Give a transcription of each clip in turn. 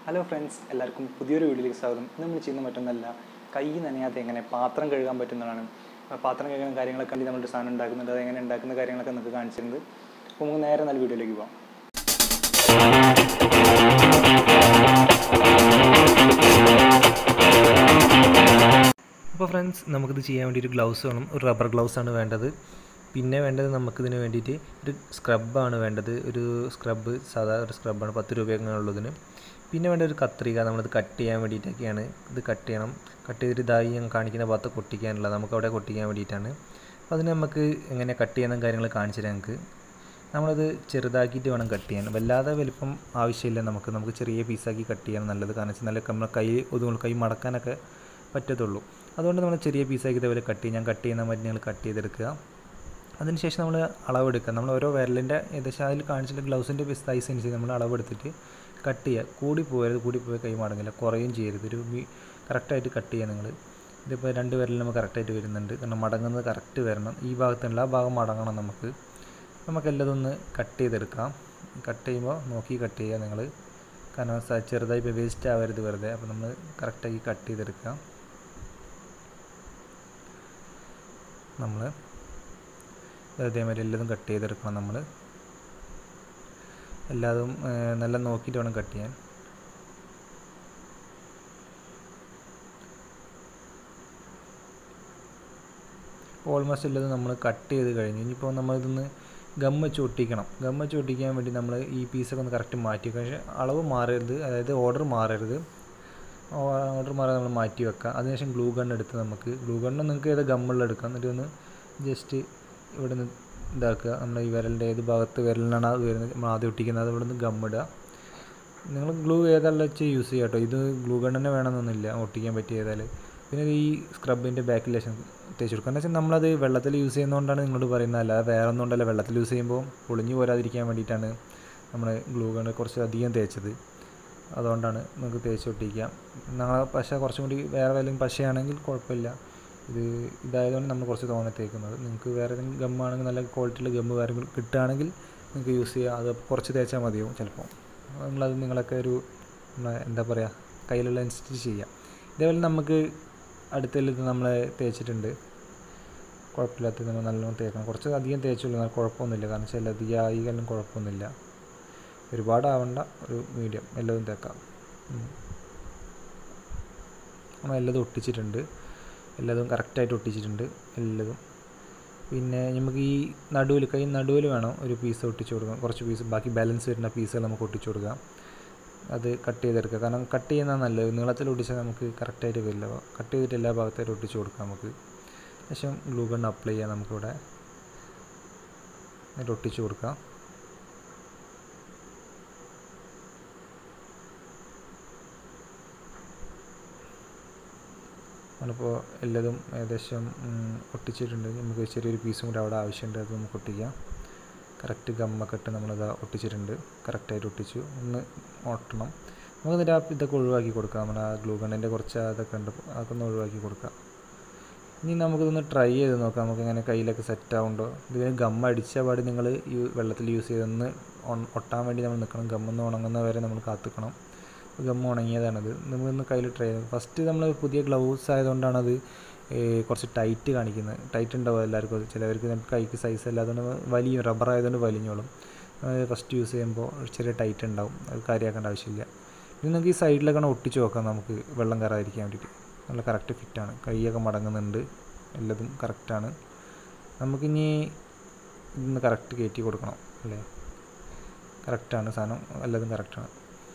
Hello friends എല്ലാവർക്കും പുതിയൊരു വീഡിയോയിലേക്ക് സ്വാഗതം ഇന്ന് നമ്മൾ ചെയ്യുന്ന മറ്റൊന്നല്ല കൈ നനയാതെ എങ്ങനെ പാത്രം കഴുകാൻ പറ്റുന്നതാണ് അപ്പോൾ പാത്രം കഴുകാൻ കാര്യങ്ങളൊക്കെ കണ്ടി നമ്മളൊരു സാധനം ഉണ്ടാക്കുന്നുണ്ട് അത് എങ്ങനെ ഉണ്ടാക്കുന്ന കാര്യങ്ങളൊക്കെ നിങ്ങൾക്ക് കാണിച്ചിട്ടുണ്ട് അപ്പോൾ നമുക്ക് നേരെ നല്ല വീഡിയോയിലേക്ക് പോകാം അപ്പോൾ ഫ്രണ്ട്സ് നമുക്കിത് ചെയ്യാൻ വേണ്ടി ഒരു ഗ്ലൗസ് വേണം ഒരു റബ്ബർ ഗ്ലൗസ് ആണ് വേണ്ടത് പിന്നെ വേണ്ടത് നമുക്കിതിന് വേണ്ടിയിട്ട് ഒരു സ്ക്രബാണ് വേണ്ടത് ഒരു സ്ക്രബ് സാധാ ഒരു സ്ക്രബാണ് പത്ത് രൂപയൊക്കെ ഉള്ളതിന് പിന്നെ വേണ്ട ഒരു കത്രിക നമ്മളിത് കട്ട് ചെയ്യാൻ വേണ്ടിയിട്ടൊക്കെയാണ് ഇത് കട്ട് ചെയ്യണം കട്ട് ചെയ്തിട്ട് ഇതായി ഞാൻ കാണിക്കുന്ന ഭാഗത്ത് കൊട്ടിക്കാനുള്ള നമുക്ക് അവിടെ കൊട്ടിക്കാൻ വേണ്ടിയിട്ടാണ് അപ്പോൾ അതിന് നമുക്ക് എങ്ങനെ കട്ട് ചെയ്യുന്ന കാര്യങ്ങൾ കാണിച്ചു തരാം നമുക്ക് നമ്മളത് ചെറുതാക്കിയിട്ട് വേണം കട്ട് ചെയ്യാൻ വല്ലാതെ വലിപ്പം ആവശ്യമില്ല നമുക്ക് നമുക്ക് ചെറിയ പീസാക്കി കട്ട് ചെയ്യാൻ നല്ലത് കാരണം വെച്ചാൽ നല്ല നമ്മുടെ കൈ ഒതുങ്ങുള്ളൂ കൈ മടക്കാനൊക്കെ പറ്റത്തുള്ളൂ അതുകൊണ്ട് നമ്മൾ ചെറിയ പീസാക്കി ഇതേപോലെ കട്ട് ചെയ്യും ഞാൻ കട്ട് ചെയ്യുന്ന മാതിരി നിങ്ങൾ കട്ട് ചെയ്തെടുക്കുക അതിനുശേഷം നമ്മൾ അളവെടുക്കുക നമ്മൾ ഓരോ വിരലിൻ്റെ ഏകദേശം അതിൽ കാണിച്ചിട്ട് ഗ്ലൗസിൻ്റെ സൈസ് അനുസരിച്ച് നമ്മൾ അളവെടുത്തിട്ട് കട്ട് ചെയ്യുക കൂടി പോകരുത് കൂടി പോയി കൈ മടങ്ങില്ല കുറയും ചെയ്യരുത് ഒരു കറക്റ്റായിട്ട് കട്ട് ചെയ്യുക നിങ്ങൾ ഇതിപ്പോൾ രണ്ട് വിരലിൽ നമുക്ക് കറക്റ്റായിട്ട് വരുന്നുണ്ട് കാരണം മടങ്ങുന്നത് കറക്റ്റ് വരണം ഈ ഭാഗത്തുള്ള ആ ഭാഗം മടങ്ങണം നമുക്ക് നമുക്ക് എല്ലാം ഒന്ന് കട്ട് ചെയ്തെടുക്കാം കട്ട് ചെയ്യുമ്പോൾ നോക്കി കട്ട് ചെയ്യുക നിങ്ങൾ കാരണം സ- ചെറുതായി ഇപ്പോൾ വേസ്റ്റ് ആവരുത് വെറുതെ അപ്പോൾ നമ്മൾ കറക്റ്റാക്കി കട്ട് ചെയ്തെടുക്കാം നമ്മൾ അതേമാതിരി എല്ലാതും കട്ട് ചെയ്തെടുക്കണം നമ്മൾ എല്ലാതും ഏർ, നല്ല നോക്കിയിട്ട് വേണം കട്ട് ചെയ്യാൻ ഓൾമോസ്റ്റ് എല്ലാം നമ്മൾ കട്ട് ചെയ്ത് കഴിഞ്ഞു ഇനിയിപ്പോൾ നമ്മളിതൊന്ന് ഗം വെച്ച് ഒട്ടിക്കണം ഗം വെച്ച് ഒട്ടിക്കാൻ വേണ്ടി നമ്മൾ ഈ പീസൊക്കെ ഒന്ന് കറക്റ്റ് മാറ്റി വെക്കുക പക്ഷേ അളവ് മാറരുത് അതായത് ഓർഡർ മാറരുത് ഓർഡർ മാറാതെ നമ്മൾ മാറ്റി വെക്കാം അതിനുശേഷം ഗ്ലൂ ഗൺ എടുത്ത് നമുക്ക് ഗ്ലൂ ഗണ്ണ് നിങ്ങൾക്ക് ഏത് ഗമ്മുള്ള എടുക്കാം എന്നിട്ട് ഒന്ന് ജസ്റ്റ് ഇവിടെ നിന്ന് ഇതാക്കുക നമ്മുടെ ഈ വിരലിൻ്റെ ഏത് ഭാഗത്ത് വിരലിനാണ് അത് വരുന്നത് നമ്മൾ ആദ്യം ഒട്ടിക്കുന്നത് അത് ഇവിടെ നിന്ന് ഗമ്മിടുക നിങ്ങൾ ഗ്ലൂ ഏതാണെന്ന് വെച്ച് യൂസ് ചെയ്യാം കേട്ടോ ഇത് ഗ്ലൂ ഗൺ തന്നെ വേണമെന്നൊന്നുമില്ല ഒട്ടിക്കാൻ പറ്റിയ ഏതായാൽ പിന്നെ ഈ സ്ക്രബിൻ്റെ ബാക്കിൽ ലേശം തേച്ച് കൊടുക്കുക എന്ന് വെച്ചാൽ നമ്മളത് വെള്ളത്തിൽ യൂസ് ചെയ്യുന്നതുകൊണ്ടാണ് നിങ്ങളോട് പറയുന്നത് അല്ലാതെ വേറെ ഒന്നും കൊണ്ടല്ല വെള്ളത്തിൽ യൂസ് ചെയ്യുമ്പോൾ പൊളിഞ്ഞു പോരാതിരിക്കാൻ വേണ്ടിയിട്ടാണ് നമ്മൾ ഗ്ലൂ ഗൺ കുറച്ച് അധികം തേച്ചത് അതുകൊണ്ടാണ് നമുക്ക് തേച്ച് ഒട്ടിക്കാം ഞങ്ങളെ പശ കുറച്ചും കൂടി വേറെ ഏതെങ്കിലും പശയാണെങ്കിൽ കുഴപ്പമില്ല ഇത് ഇതായതുകൊണ്ട് നമ്മൾ കുറച്ച് തോനെ തേക്കുന്നത് നിങ്ങൾക്ക് വേറെ ഏതെങ്കിലും ഗമ്മാണെങ്കിൽ നല്ല ക്വാളിറ്റിയുള്ള ഗമ്മ് വേറെ കിട്ടുകയാണെങ്കിൽ നിങ്ങൾക്ക് യൂസ് ചെയ്യാം അത് കുറച്ച് തേച്ചാൽ മതിയാവും ചിലപ്പോൾ നിങ്ങളത് നിങ്ങളൊക്കെ ഒരു നമ്മളെ എന്താ പറയുക കയ്യിലുള്ള അനുസരിച്ച് ചെയ്യാം ഇതേപോലെ നമുക്ക് അടുത്തുള്ള ഇത് നമ്മൾ തേച്ചിട്ടുണ്ട് കുഴപ്പമില്ലാത്തത് നമ്മൾ നല്ലോണം തേക്കണം കുറച്ച് അധികം തേച്ചുള്ളൂ എന്നാൽ കുഴപ്പമൊന്നുമില്ല കാരണം വെച്ചാൽ അധികം ആയിക്കാലും കുഴപ്പമൊന്നുമില്ല ഒരുപാടാവണ്ട ഒരു മീഡിയം എല്ലതും തേക്കാം ഉം. നമ്മൾ എല്ലതും ഒട്ടിച്ചിട്ടുണ്ട് എല്ലതും കറക്റ്റായിട്ട് ഒട്ടിച്ചിട്ടുണ്ട് എല്ലതും പിന്നെ നമുക്ക് ഈ നടുവിൽ കൈ നടുവിൽ വേണം ഒരു പീസ് ഒട്ടിച്ചു കൊടുക്കാം കുറച്ച് പീസ് ബാക്കി ബാലൻസ് വരുന്ന പീസുകൾ നമുക്ക് ഒട്ടിച്ചു കൊടുക്കാം അത് കട്ട് ചെയ്തെടുക്കുക കാരണം കട്ട് ചെയ്യുന്നതാണ് നല്ലത് നീളത്തിൽ ഒട്ടിച്ചാൽ നമുക്ക് കറക്റ്റായിട്ട് വരില്ല കട്ട് ചെയ്തിട്ട് എല്ലാ ഭാഗത്തായിട്ട് ഒട്ടിച്ചു കൊടുക്കാം നമുക്ക് ശേഷം ഗ്ലൂ ഗൺ അപ്ലൈ ചെയ്യാം നമുക്കിവിടെ എന്നിട്ട് ഒട്ടിച്ചു കൊടുക്കാം നമ്മളിപ്പോൾ എല്ലതും ഏകദേശം ഉം, ഒട്ടിച്ചിട്ടുണ്ട് നമുക്ക് ചെറിയൊരു പീസും കൂടെ അവിടെ ആവശ്യമുണ്ട് അത് നമുക്ക് ഒട്ടിക്കാം കറക്റ്റ് ഗമ്മൊക്കെ ഇട്ട് നമ്മളത് ഒട്ടിച്ചിട്ടുണ്ട് കറക്റ്റായിട്ട് ഒട്ടിച്ചു ഒന്ന് ഒട്ടണം നമുക്ക് എന്നിട്ട് ആ ഇതൊക്കെ ഒഴിവാക്കി കൊടുക്കാം നമ്മുടെ ആ ഗ്ലൂ ഗണ്ണിൻ്റെ കുറച്ച് അതൊക്കെ ഉണ്ട് അതൊക്കെ ഒന്ന് ഒഴിവാക്കി കൊടുക്കാം ഇനി നമുക്കിതൊന്ന് ട്രൈ ചെയ്ത് നോക്കാം നമുക്ക് ഇങ്ങനെ കയ്യിലൊക്കെ സെറ്റ് ആവുണ്ടോ ഇതിന് ഗം അടിച്ച പാട് നിങ്ങൾ ഈ വെള്ളത്തിൽ യൂസ് ചെയ്തൊന്ന് ഒൺ- ഒട്ടാൻ വേണ്ടി നമ്മൾ നിൽക്കണം ഗമ്മൊന്ന് ഉണങ്ങുന്ന വരെ നമ്മൾ കാത്തുക്കണം ഗം ഉണങ്ങിയതാണത് നമ്മളൊന്ന് കയ്യിൽ ട്രൈ ചെയ്ത് ഫസ്റ്റ് നമ്മൾ പുതിയ ഗ്ലൗസ് ആയതുകൊണ്ടാണത് ഏ, കുറച്ച് ടൈറ്റ് കാണിക്കുന്നത് ടൈറ്റ് ഉണ്ടാവും എല്ലാവർക്കും ചിലവർക്ക് നമുക്ക് കൈക്ക് സൈസ് അല്ലാതുകൊണ്ട് വലിയ റബ്ബർ ആയതുകൊണ്ട് വലിഞ്ഞോളും ഫസ്റ്റ് യൂസ് ചെയ്യുമ്പോൾ ഒരു ചെറിയ ടൈറ്റ് ഉണ്ടാവും അത് കാര്യമാക്കേണ്ട ആവശ്യമില്ല ഇത് നിങ്ങൾക്ക് ഈ സൈഡിലൊക്കെ ഒട്ടിച്ച് നോക്കാം നമുക്ക് വെള്ളം കയറാതിരിക്കാൻ വേണ്ടിയിട്ട് നല്ല കറക്റ്റ് ഫിറ്റാണ് കൈയൊക്കെ മടങ്ങുന്നുണ്ട് എല്ലതും കറക്റ്റാണ് നമുക്കിനി ഇന്ന് കറക്റ്റ് കയറ്റി കൊടുക്കണം അല്ലേ കറക്റ്റാണ് സാധനം എല്ലാതും കറക്റ്റാണ്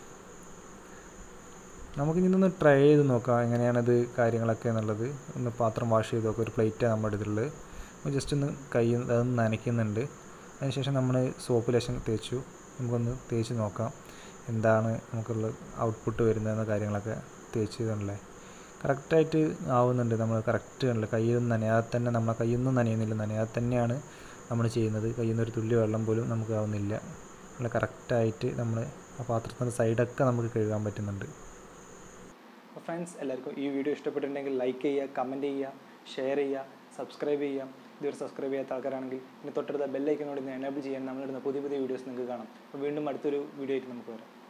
നമുക്കിനി ഇതൊന്ന് ട്രൈ ചെയ്ത് നോക്കാം എങ്ങനെയാണത് കാര്യങ്ങളൊക്കെ എന്നുള്ളത് ഒന്ന് പാത്രം വാഷ് ചെയ്ത് നോക്കാം ഒരു പ്ലേറ്റാണ് നമ്മുടെ അടുത്തുള്ളത് അപ്പോൾ ജസ്റ്റ് ഒന്ന് കൈ അതൊന്ന് നനയ്ക്കുന്നുണ്ട് അതിനുശേഷം നമ്മൾ സോപ്പ് ലേശം തേച്ചു നമുക്കൊന്ന് തേച്ച് നോക്കാം എന്താണ് നമുക്കുള്ള ഔട്ട്പുട്ട് വരുന്നതെന്ന കാര്യങ്ങളൊക്കെ തേച്ച് ചെയ്തോണ്ടല്ലേ കറക്റ്റായിട്ട് ആവുന്നുണ്ട് നമ്മൾ കറക്റ്റ് കണ്ടില്ല കയ്യിൽ നനയാതെ തന്നെ നമ്മളെ കയ്യിൽ നിന്നും നനയുന്നില്ല നനയാതെ തന്നെയാണ് നമ്മൾ ചെയ്യുന്നത് കയ്യിൽ നിന്ന് ഒരു തുള്ളി വെള്ളം പോലും നമുക്ക് ആവുന്നില്ല നല്ല കറക്റ്റായിട്ട് നമ്മൾ ആ പാത്രത്തിൻ്റെ സൈഡൊക്കെ നമുക്ക് കഴുകാൻ പറ്റുന്നുണ്ട് അപ്പോൾ ഫ്രണ്ട്സ് എല്ലാവർക്കും ഈ വീഡിയോ ഇഷ്ടപ്പെട്ടിട്ടുണ്ടെങ്കിൽ ലൈക്ക് ചെയ്യുക കമൻറ്റ് ചെയ്യുക ഷെയർ ചെയ്യുക സബ്സ്ക്രൈബ് ചെയ്യുക ഇതുവരെ സബ്സ്ക്രൈബ് ചെയ്യാത്ത ആൾക്കാരാണെങ്കിൽ ഇനി തൊട്ടടുത്ത ബെല്ലൈക്കനോട് ഇന്ന് എനേബിൾ ചെയ്യാൻ നമ്മളിടുന്ന പുതിയ പുതിയ വീഡിയോസ് നിങ്ങൾക്ക് കാണാം അപ്പോൾ വീണ്ടും അടുത്തൊരു വീഡിയോ ആയിട്ട് നമുക്ക് വരാം